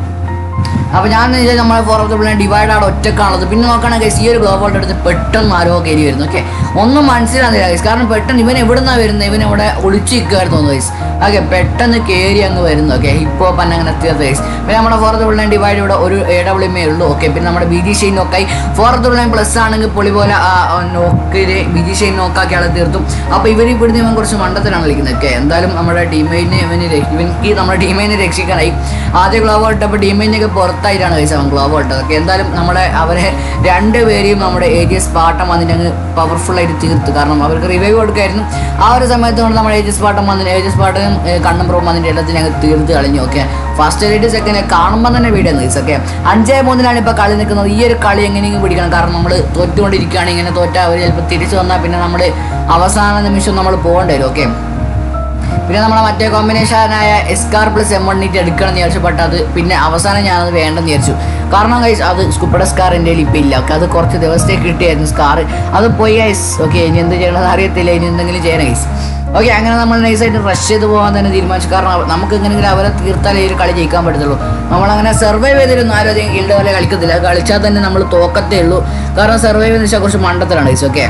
അപ്പോൾ ഞാൻ വെച്ചാൽ നമ്മൾ ഫോർത്ത് പ്ലാൻ ഡിവൈഡ് അവിടെ ഒറ്റക്കാണുള്ളത് പിന്നെ നോക്കുകയാണെങ്കിൽ ഈ ഒരു ഗ്ലോബോളുടെ അടുത്ത് പെട്ടെന്ന് ആരോ കയറി വരുന്നു ഓക്കെ ഒന്നും മനസ്സിലാകുന്നില്ല ഗൈസ് കാരണം പെട്ടെന്ന് ഇവൻ എവിടെ നിന്നാണ് വരുന്നത് ഇവൻ ഇവിടെ ഒളിച്ചു നിൽക്കുമായിരുന്നു ഗൈസ് ഓക്കെ പെട്ടെന്ന് കയറി അങ്ങ് വരുന്നു ഓക്കെ ഇപ്പോൾ പന്നെ അങ്ങനെ എത്തിയത് ഗൈസ് പിന്നെ നമ്മുടെ ഫോർത്ത് പ്ലാൻ ഡിവൈഡ് ഇവിടെ ഒരു എ ഡബ്ല്യു എം ഉള്ളൂ ഓക്കെ പിന്നെ നമ്മുടെ ബി ജി ഷെയിൻ നോക്കായി ഫോർത്ത് പ്ലാൻ പ്ലസ് ആണെങ്കിൽ പൊളി പോലെ നോക്കില് ബി ജി ഷെയിൻ നോക്കാക്കി ആളെ തീർത്തും അപ്പോൾ ഇവർ ഇവിടുന്ന് ഇവൻ കുറച്ച് മണ്ടത്തിലാണ് കളിക്കുന്നത് ഓക്കെ എന്തായാലും നമ്മുടെ ടീമേറ്റിനെ ഇവന് ര- ഇവനിക്ക് നമ്മുടെ ടീമേറ്റിനെ രക്ഷിക്കാനായി ആദ്യ ഗ്ലോബ് ഇട്ടപ്പോൾ ടീമേറ്റിനൊക്കെ പുറത്തായിട്ടാണ് കഴിച്ചത് അവൻ ഗ്ലോബ് ഇട്ടത് ഓക്കെ എന്തായാലും നമ്മുടെ അവരെ രണ്ടുപേരെയും നമ്മുടെ ഏരിയസ് പാട്ടം വന്നിട്ട് അങ്ങ് പവർഫുൾ ആയിട്ട് തീർത്തു കാരണം അവർക്ക് റിവൈവ് കൊടുക്കായിരുന്നു ആ ഒരു സമയത്ത് കൊണ്ട് നമ്മുടെ ഏജസ് പാട്ടം വന്നിട്ട് ഏജസ് പാട്ടും കണ്ണും പ്രോ വന്നിട്ട് എല്ലാത്തിനും അങ്ങ് തീർത്ത് കളഞ്ഞു ഓക്കെ ഫസ്റ്റ് എയ്റ്റ് സെക്കൻഡ് കാണുമ്പോൾ തന്നെ വീഡിയോ ഗൈസ് ഓക്കെ അഞ്ചേ മൂന്നിലാണ് ഇപ്പോൾ കളി നിൽക്കുന്നത് ഈ ഒരു കളി എങ്ങനെയെങ്കിലും പിടിക്കണം കാരണം നമ്മൾ തോറ്റുകൊണ്ടിരിക്കുകയാണ് ഇങ്ങനെ തോറ്റാൽ അവർ ചിലപ്പോൾ തിരിച്ചു വന്നാൽ പിന്നെ നമ്മൾ അവസാന നിമിഷം നമ്മൾ പോകേണ്ടി വരും ഓക്കെ പിന്നെ നമ്മളെ മറ്റേ കോമ്പിനേഷനായ എസ്കാർ പ്ലസ് എം വണ്ണിട്ട് എടുക്കണം എന്ന് വിചാരിച്ചു ബട്ട് അത് പിന്നെ അവസാനം ഞാനത് വേണ്ടെന്ന് വിചാരിച്ചു കാരണം ഗൈസ് അത് സ്കുപ്പട സ്കാർ എൻ്റെ കയ്യിൽ ഇപ്പം ഇല്ല ഓക്കെ അത് കുറച്ച് ദിവസത്തേക്ക് കിട്ടിയായിരുന്നു സ്കാർ അത് പോയി ഗൈസ് ഓക്കെ ഇനി എന്ത് ചെയ്യണമെന്ന് അറിയത്തില്ല ഇനി എന്തെങ്കിലും ചെയ്യണം ഗൈസ് ഓക്കെ അങ്ങനെ നമ്മൾ നൈസായിട്ട് റഷ് ചെയ്ത് പോകാൻ തന്നെ തീരുമാനിച്ചു കാരണം അവ- നമുക്ക് എങ്ങനെയെങ്കിലും അവരെ തീർത്താലേ ഈ ഒരു കളി ജയിക്കാൻ പറ്റത്തുള്ളൂ നമ്മളങ്ങനെ സർവൈവ് ചെയ്തിരുന്നു ആരും അധികം ഗിൽഡ് പോലെ കളിക്കത്തില്ല കളിച്ചാൽ തന്നെ നമ്മൾ തോക്കത്തേ ഉള്ളൂ കാരണം സർവൈവ് എന്ന് വെച്ചാൽ കുറച്ച് മണ്ടത്തിലാണ് ഗൈസ് ഓക്കെ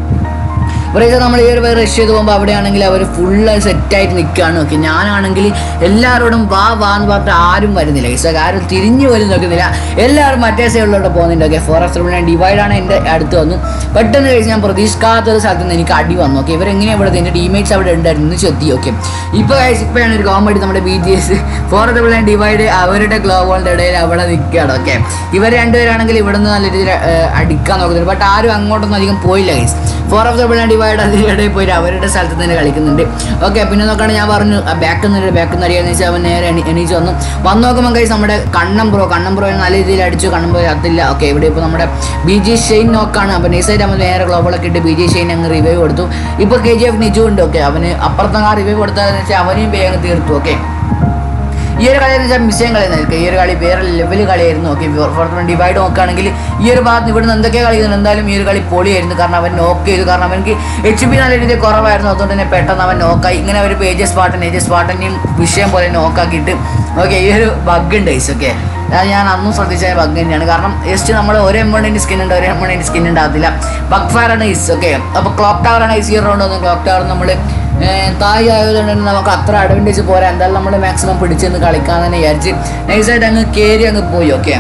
ഇവിടെ നമ്മൾ ഈ ഒരു റഷ് ചെയ്ത് പോകുമ്പോൾ അവിടെയാണെങ്കിൽ അവർ ഫുള്ള് സെറ്റായിട്ട് നിൽക്കുകയാണ് ഓക്കെ ഞാനാണെങ്കിൽ എല്ലാവരോടും വാ വാ എന്ന് പറഞ്ഞിട്ട് ആരും വരുന്നില്ല ഈസോ ആരും തിരിഞ്ഞു പോലും നോക്കുന്നില്ല എല്ലാവരും മറ്റേ സൈഡിലോട്ട് പോകുന്നുണ്ട് ഓക്കെ ഫോറസ്റ്റ് ഞാൻ ഡിവൈഡാണ് എൻ്റെ അടുത്ത് വന്നു പെട്ടെന്ന് കഴിച്ച് ഞാൻ പ്രതീക്ഷിക്കാത്തൊരു സ്ഥലത്ത് നിന്ന് എനിക്ക് അടി വന്നു ഓക്കെ ഇവരെങ്ങനെയാണ് ഇവിടെ എൻ്റെ ടീമേറ്റ്സ് അവിടെ ഉണ്ടായിരുന്നു ഇന്ന് ചെത്തി ഓക്കെ ഇപ്പോൾ കഴിച്ച് ഇപ്പോഴാണ് ഒരു കോമഡി നമ്മുടെ ബി ജി എസ് ഫോറസ്റ്റ് ഞാൻ ഡിവൈഡ് അവരുടെ ഗ്ലോബോളിൻ്റെ ഇടയിൽ അവിടെ നിൽക്കുകയാണ് ഓക്കെ ഇവർ രണ്ടുപേരാണെങ്കിൽ ഇവിടെ നിന്ന് നല്ല രീതിയിൽ ഏഹ്, അടിക്കാൻ നോക്കുന്നുണ്ട് ബട്ട് ആരും അങ്ങോട്ടൊന്നും അധികം പോയില്ല guys four of the build divide അതിനിടയിൽ പോയി അവരുടെ സ്ഥലത്ത് തന്നെ കളിക്കുന്നുണ്ട് ഓക്കെ പിന്നെ നോക്കുകയാണെങ്കിൽ ഞാൻ പറഞ്ഞു ബാക്ക് നിന്ന് ബാക്ക് നിന്ന് അടിയാന്ന് വെച്ചാൽ അവൻ നേരെ എണീ- എണീച്ച് വന്നു വന്ന് നോക്കുമ്പോൾ കൈസ് നമ്മുടെ കണ്ണം ബ്രോ കണ്ണം ബ്രോ നല്ല രീതിയിൽ അടിച്ചു കണ്ണം ബ്രോ അതില്ല ഓക്കെ ഇവിടെ ഇപ്പോൾ നമ്മുടെ ബി ജി ഷെയിൻ നോക്കാണ് അപ്പോൾ നൈസായിട്ട് നമ്മൾ നേരെ ഗ്ലോബലൊക്കെ ഇട്ട് ബി ജി ഷെയിൻ അങ്ങ് റിവൈവ് കൊടുത്തു ഇപ്പോൾ കെ ജി എഫ് നിജു ഉണ്ട് ഓക്കെ അവന് അപ്പുറത്തങ്ങ് ആ റിവൈവ് കൊടുത്താന്ന് വെച്ചാൽ അവനെയും വേഗം തീർത്തു ഓക്കെ ഈ ഒരു കളി എന്ന് വെച്ചാൽ മിസ്സേം കളി നിൽക്കുക ഈ ഒരു കളി വേറെ ലെവൽ കളിയായിരുന്നു ഓക്കെ ഫോർത്ത് ഡിവൈഡ് നോക്കുകയാണെങ്കിൽ ഈ ഒരു ഭാഗത്ത് ഇവിടുന്ന് എന്തൊക്കെ കളിക്കുന്നുണ്ട് എന്തായാലും ഈ ഒരു കളി പൊളിയായിരുന്നു കാരണം അവൻ നോക്ക് ചെയ്തു കാരണം അവനക്ക് എച്ച് പി നല്ല രീതിയിൽ കുറവായിരുന്നു അതുകൊണ്ട് തന്നെ പെട്ടെന്ന് അവൻ നോക്കായി ഇങ്ങനെ ഒരു ഏജസ് പാട്ടൻ ഏജസ് പാട്ടനെയും വിഷയം പോലെ നോക്കാക്കിയിട്ട് ഓക്കെ ഈ ഒരു ബഗ് ഉണ്ട് ഐസ് ഓക്കെ അത് ഞാൻ അന്നും ശ്രദ്ധിച്ച ബഗ് തന്നെയാണ് കാരണം ജസ്റ്റ് നമ്മൾ ഒരു എമൗണ്ടിൻ്റെ സ്കിൻ ഉണ്ട് ഒരു എമൗണ്ടിൻ്റെ സ്കിൻ ഉണ്ടാകത്തില്ല ബഗ് ഫയർ ആണ് ഈസ് ഓക്കെ അപ്പോൾ ക്ലോക്ക് ടവർ ആണ് ഈസി റൗണ്ട് ഒന്നും ക്ലോക്ക് ടവർ നമ്മൾ താഴെ ആയതുകൊണ്ട് തന്നെ നമുക്ക് അത്ര അഡ്വാൻറ്റേജ് പോരാ എന്തായാലും നമ്മൾ മാക്സിമം പിടിച്ചെന്ന് കളിക്കാൻ തന്നെ വിചാരിച്ച് നൈസായിട്ട് അങ്ങ് കയറി അങ്ങ് പോയി ഓക്കെ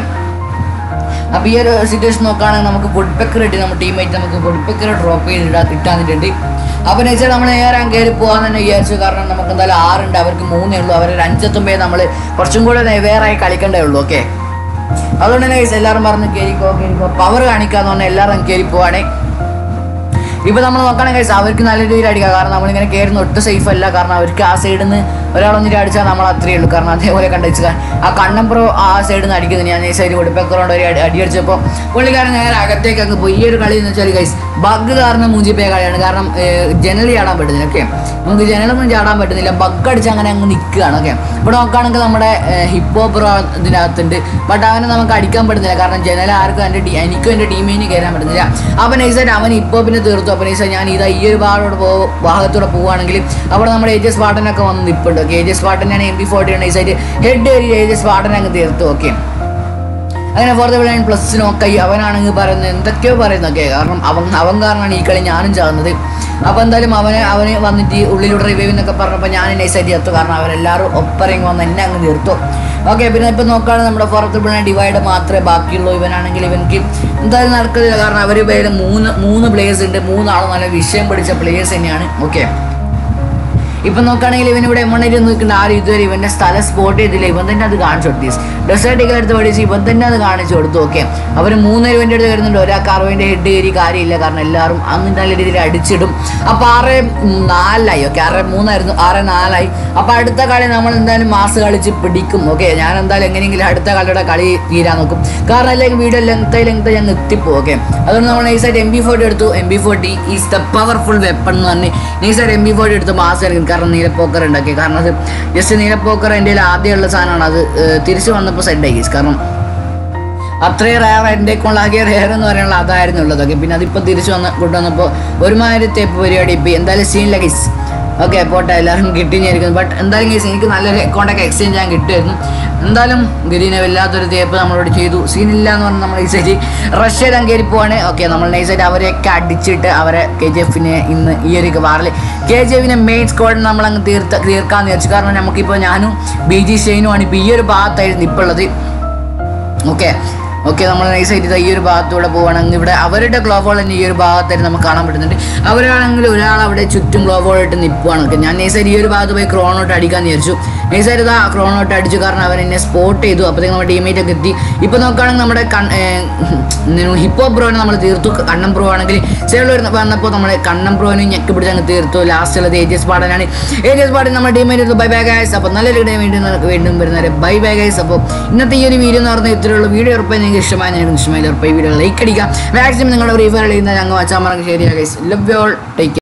അപ്പോൾ ഈ ഒരു സിറ്റുവേഷൻ നോക്കുകയാണെങ്കിൽ നമുക്ക് ഫുഡ് പെക്കർ കിട്ടി നമ്മുടെ ടീമേറ്റ് നമുക്ക് ഫുഡ് പെക്കർ ഡ്രോപ്പ് ചെയ്തിട്ട് കിട്ടാന്നിട്ടുണ്ട് അപ്പോൾ നൈസായിട്ട് നമ്മൾ നേരെ അങ്ങ് കയറി പോകാൻ തന്നെ വിചാരിച്ചു കാരണം നമുക്ക് എന്തായാലും ആറുണ്ട് അവർക്ക് മൂന്നേ ഉള്ളൂ അവർ ഒരു അഞ്ചെത്തുമ്പോൾ നമ്മൾ കുറച്ചും കൂടെ വേറായി കളിക്കണ്ടേ ഉള്ളൂ ഓക്കെ അതുകൊണ്ട് തന്നെ guys എല്ലാവരും പറഞ്ഞ് കയറിക്കോ കയറിക്കോ പവർ കാണിക്കാന്ന് പറഞ്ഞാൽ എല്ലാവരും അങ്ങ് കയറി പോവാണേ ഇപ്പൊ നമ്മൾ നോക്കുകയാണെങ്കിൽ guys, അവർക്ക് നല്ല രീതിയിൽ അടിക്കാം കാരണം നമ്മളിങ്ങനെ കയറുന്ന ഒട്ടും സേഫ് അല്ല കാരണം അവർക്ക് ആ സൈഡിൽ നിന്ന് ഒരാളൊന്നിട്ട് അടിച്ചാൽ നമ്മൾ അത്രയേ ഉള്ളൂ കാരണം അതേപോലെ കണ്ടു ആ കണ്ണംപ്രോ ആ സൈഡിൽ നിന്ന് അടിക്കുന്നത് ഞാൻ ഈ സൈഡ് കൊടുപ്പക്കറോണ്ട് ഒരു അടി അടിയടിച്ചപ്പോൾ പുള്ളിക്കാരൻ നേരെ അകത്തേക്ക് അങ്ങ് പോയി ഈ ഒരു കളി എന്ന് വെച്ചാൽ ഗൈസ് ബഗ് കാരണം മൂഞ്ചിപ്പോയ കളിയാണ് കാരണം ജനൽ ചാടാൻ പറ്റുന്നില്ല ഓക്കെ നമുക്ക് ജനലൊന്നും ചാടാൻ പറ്റുന്നില്ല ബഗ് അടിച്ച് അങ്ങനെ അങ്ങ് നിൽക്കുകയാണ് ഓക്കെ ഇവിടെ നോക്കുകയാണെങ്കിൽ നമ്മുടെ ഹിപ്പോ പ്രോ ഇതിനകത്തുണ്ട് ബട്ട് അവനെ നമുക്ക് അടിക്കാൻ പറ്റുന്നില്ല കാരണം ജനൽ ആർക്കും എൻ്റെ ടീ എനിക്കും എൻ്റെ ടീമിന് കയറാൻ പറ്റുന്നില്ല അപ്പോൾ നൈസായിട്ട് അവൻ ഇപ്പോൾ പിന്നെ തീർത്തു അപ്പോൾ നൈസായിട്ട് ഞാൻ ഇതാ ഈ ഒരു ഭാഗത്തോടെ പോ ഭാഗത്തൂടെ പോവുകയാണെങ്കിൽ അവിടെ നമ്മുടെ ഏജസ് വാർഡനൊക്കെ വന്ന് നിൽപ്പുണ്ട് ഓക്കെ ഏജസ് വാർഡനാണ് എം പി ഫോർട്ടി നൈസായിട്ട് ഹെഡ് ഏരി ഏജസ് വാർഡൻ അങ്ങ് തീർത്തു ഓക്കെ അങ്ങനെ ഫോർത്ത് വിളയാൻ പ്ലസ് നോക്കായി അവനാണെങ്കിൽ പറയുന്നത് എന്തൊക്കെയോ പറയുന്നൊക്കെ കാരണം അവൻ അവൻ കാരണമാണ് ഈ കളി ഞാനും ചാകുന്നത് അപ്പോൾ എന്തായാലും അവന് അവന് വന്നിട്ട് ഈ ഉള്ളിലൂടെ റിവൈവ് എന്നൊക്കെ പറഞ്ഞപ്പോൾ ഞാൻ നൈസായിട്ട് എത്തു കാരണം അവരെല്ലാവരും ഒപ്പരങ്ങി വന്ന് എന്നെ അങ്ങ് തീർത്തു ഓക്കെ പിന്നെ ഇപ്പം നോക്കുകയാണെങ്കിൽ നമ്മുടെ ഫോർത്ത് വിളയാൻ ഡിവൈഡ് മാത്രമേ ബാക്കിയുള്ളൂ ഇവനാണെങ്കിൽ ഇവനിക്ക് എന്തായാലും നടക്കുന്നില്ല കാരണം അവർ പേര് മൂന്ന് മൂന്ന് പ്ലേയേഴ്സ് ഉണ്ട് മൂന്നാളും നല്ല വിഷയം പിടിച്ച പ്ലേയേഴ്സ് തന്നെയാണ് ഓക്കെ ഇപ്പൊ നോക്കുകയാണെങ്കിൽ ഇവൻ ഇവിടെ എമ്മണിൽ നിൽക്കുന്ന ആരും ഇതുവരെ ഇവന്റെ സ്ഥലം സ്പോട്ട് ചെയ്തില്ല ഇവൻ തന്നെ അത് കാണിച്ചു കൊടുത്തു ഡെസേർട്ടിക്കൽ എടുത്ത് പഠിച്ച് ഇവൻ തന്നെ അത് കാണിച്ചു കൊടുത്തു ഓക്കെ അവർ മൂന്നര ഇവന്റെ അടുത്ത് വരുന്നുണ്ട് ഒരാൾക്ക് അറുപതിന്റെ ഹെഡ് കയറി കാര്യമില്ല കാരണം എല്ലാവരും അന്ന് നല്ല രീതിയിൽ അടിച്ചിടും അപ്പൊ ആറ് നാലായി ഓക്കെ ആറ് മൂന്നായിരുന്നു ആറ് നാലായി അപ്പൊ അടുത്ത കളി നമ്മൾ എന്തായാലും മാസ് കളിച്ച് പിടിക്കും ഓക്കെ ഞാൻ എന്തായാലും എങ്ങനെയെങ്കിലും അടുത്ത കളിയുടെ കളി തീരാൻ നോക്കും കാരണം അല്ലെങ്കിൽ വീഡിയോ ലെങ്തായി ലെങ്തായി ഞാൻ എത്തിപ്പോ ഓക്കെ അതുകൊണ്ട് നമ്മൾ നൈസായിട്ട് എം ബി ഫോർട്ടി എടുത്തു M B forty is the powerful weapon എന്ന് പറഞ്ഞ് നൈസായിട്ട് എം ബി ഫോർട്ടി എടുത്ത് മാസ് കളിക്കും കാരണം നീലപ്പോക്കർ ഉണ്ടാക്കി കാരണം അത് ജസ്റ്റ് നീലപ്പോക്കർ എൻ്റെ കയ്യിൽ ആദ്യമുള്ള സാധനമാണ് അത് ഏർ, തിരിച്ച് വന്നപ്പോൾ സെഡ് ആയി കാരണം അത്രയും റയർ എൻ്റെ കൊള്ളാകിയ റയർ എന്ന് പറയാനുള്ള അതായിരുന്നു ഉള്ളത് ഓക്കെ പിന്നെ അതിപ്പോൾ തിരിച്ചു വന്ന് കൊണ്ടുവന്നപ്പോൾ ഒരുമാതിരി തേപ്പ് പരിപാടി ഇപ്പോൾ എന്തായാലും സീനില്ല ഗൈസ് ഓക്കെ പോട്ടെ എല്ലാവരും കിട്ടിഞ്ഞായിരിക്കും ബട്ട് എന്തായാലും ഗൈസ് എനിക്ക് നല്ലൊരു അക്കൗണ്ടൊക്കെ എക്സ്ചേഞ്ച് ചെയ്യാൻ കിട്ടുമായിരുന്നു എന്തായാലും ഗരീനെ വല്ലാത്തൊരു തേപ്പ് നമ്മളോട് ചെയ്തു സീനില്ല എന്ന് പറഞ്ഞാൽ നമ്മൾ നൈസായിട്ട് റഷ്യ ചെയ്താൽ കയറി പോവാണ് ഓക്കെ നമ്മൾ നൈസായിട്ട് അവരെയൊക്കെ അടിച്ചിട്ട് അവരെ കെ ജി എഫിനെ ഇന്ന് ഈ ഒരു വാറിൽ കെ ജി എഫിനെ മെയിൻ സ്ക്വാഡിന് നമ്മൾ അങ്ങ് തീർത്ത തീർക്കാന്ന് വിചാരിച്ചു കാരണം നമുക്കിപ്പോൾ ഞാനും ബി ജി ഷെയിനുമാണ് ഇപ്പോൾ ഈ ഒരു ഭാഗത്തായിരുന്നു ഇപ്പോൾ ഉള്ളത് ഓക്കെ ഓക്കെ നമ്മൾ നൈസായിട്ട് ഇതാ ഈ ഒരു ഭാഗത്തൂടെ പോവുകയാണെങ്കിൽ ഇവിടെ അവരുടെ ഗ്ലോബോൾ തന്നെ ഈ ഒരു ഭാഗത്തായിട്ട് നമുക്ക് കാണാൻ പറ്റുന്നുണ്ട് അവരാണെങ്കിൽ ഒരാൾ അവിടെ ചുറ്റും ഗ്ലോബോൾ ഇട്ട് നിൽക്കുകയാണ് ഓക്കെ ഞാൻ നൈസായിട്ട് ഈ ഒരു ഭാഗത്ത് പോയി ക്രോണോട്ട് അടിക്കാൻ വിചാരിച്ചു നൈസായിട്ട് ഇതാ ക്രോണോട്ട് അടിച്ചു കാരണം അവൻ എന്നെ സ്പോട്ട് ചെയ്തു അപ്പോഴത്തേക്ക് നമ്മുടെ ടീമേറ്റ് ഒക്കെ എത്തി ഇപ്പോൾ നോക്കുകയാണെങ്കിൽ നമ്മുടെ കൺ ഹിപ്പോ ബ്രോനെ നമ്മൾ തീർത്തു കണ്ണം ബ്രോ ആണെങ്കിൽ സൈഡിൽ വന്നപ്പോൾ നമ്മൾ കണ്ണം ബ്രോനെ ഞെക്കി പിടിച്ച് അങ്ങ് തീർത്തു ലാസ്റ്റ് ഉള്ളത് ഏജസ് പാടനാണ് ഏജസ് പാടൻ നമ്മുടെ ടീമേറ്റ് ബൈ ബൈ ഗൈസ് അപ്പോൾ നല്ലൊരു ഡേ വേണ്ടി വീണ്ടും വരുന്നവരെ ബൈ ബൈ ഗൈസ് അപ്പോൾ ഇന്നത്തെ ഈ ഒരു വീഡിയോ എന്ന് പറഞ്ഞാൽ ഇത്രയുള്ള വീഡിയോ ഉറപ്പായി നിങ്ങൾക്ക് ഇഷ്ടമായി നിങ്ങൾക്ക് ഇഷ്ടമായി ഉറപ്പായി വീഡിയോ ലൈക്ക് അടിക്കാം മാക്സിമം നിങ്ങളുടെ റീഫർ ചെയ്യുന്ന ഞങ്ങൾ വച്ചാൽ മറക്ക് ശരിയാ ഗൈസ് ലവ് യോൾ ടേക്ക്